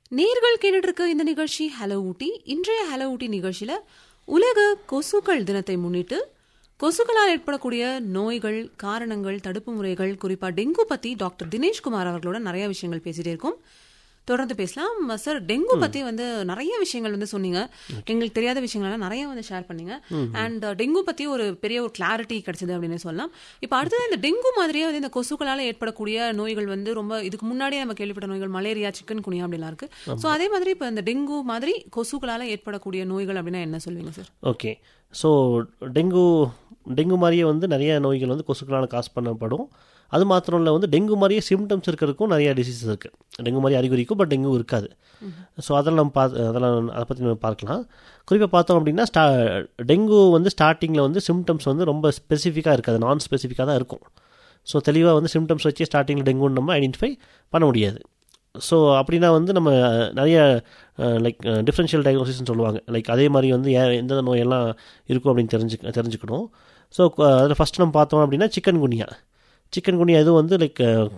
நேர்கள் கேட்டுட்டு இருக்க இந்த நிகழ்ச்சி ஹலோ ஊட்டி இன்றைய ஹலோ ஊட்டி நிகழ்ச்சியில உலக கொசுக்கள் தினத்தை முன்னிட்டு கொசுக்களால் ஏற்படக்கூடிய நோய்கள் காரணங்கள் தடுப்பு முறைகள் குறிப்பா டெங்கு பத்தி டாக்டர் தினேஷ்குமார் அவர்களோட நிறைய விஷயங்கள் பேசிட்டே இருக்கோம் தொடர்ந்து பேசலாம் சார் டெங்கு பத்தி வந்து நிறைய விஷயங்கள் வந்து சொன்னீங்க எங்களுக்கு தெரியாத விஷயங்கள்லாம் நிறைய வந்து ஷேர் பண்ணீங்க அண்ட் டெங்கு பத்தி ஒரு பெரிய ஒரு கிளாரிட்டி கிடைச்சது அப்படின்னு சொல்லலாம் இப்போ அடுத்தது இந்த டெங்கு மாதிரியே வந்து இந்த கொசுக்களால ஏற்படக்கூடிய நோய்கள் வந்து ரொம்ப இதுக்கு முன்னாடியே நம்ம கேள்விப்பட்ட நோய்கள் மலேரியா சிக்கன் குனியா அப்படிலாம் இருக்கு ஸோ அதே மாதிரி இப்போ இந்த டெங்கு மாதிரி கொசுக்களால ஏற்படக்கூடிய நோய்கள் அப்படின்னா என்ன சொல்வீங்க sir okay so dengue dengue மாதிரியே வந்து நிறைய நோய்கள் வந்து கொசுக்களால் காசு பண்ணப்படும் அது மாத்திரம் இல்லை வந்து டெங்கு மாதிரியே சிம்டம்ஸ் இருக்கிறதுக்கும் நிறைய டிசீசஸ் இருக்குது டெங்கு மாதிரி அறிகுறி இருக்கும் பட் டெங்கு இருக்காது ஸோ அதெல்லாம் நம்ம பார்த்து அதெல்லாம் அதை பற்றி நம்ம பார்க்கலாம் குறிப்பாக பார்த்தோம் அப்படின்னா ஸ்டா டெங்கு வந்து ஸ்டார்டிங்கில் வந்து சிம்டம்ஸ் வந்து ரொம்ப ஸ்பெசிஃபிக்காக இருக்காது நான் ஸ்பெசிஃபிக்காக தான் இருக்கும் ஸோ தெளிவாக வந்து சிம்டம்ஸ் வச்சு ஸ்டார்டிங்கில் டெங்குன்னு நம்ம ஐடென்டிஃபை பண்ண முடியாது ஸோ அப்படின்னா வந்து நம்ம நிறைய லைக் டிஃப்ரென்ஷியல் டயக்னோசிஸ்னு சொல்லுவாங்க லைக் அதே மாதிரி வந்து ஏ எந்தெந்த நோயெல்லாம் இருக்கும் அப்படின்னு தெரிஞ்சு தெரிஞ்சுக்கணும் ஸோ அதில் ஃபஸ்ட்டு நம்ம பார்த்தோம் அப்படின்னா சிக்கன் குனியா சிக்கன் குனியா இது வந்து லைக்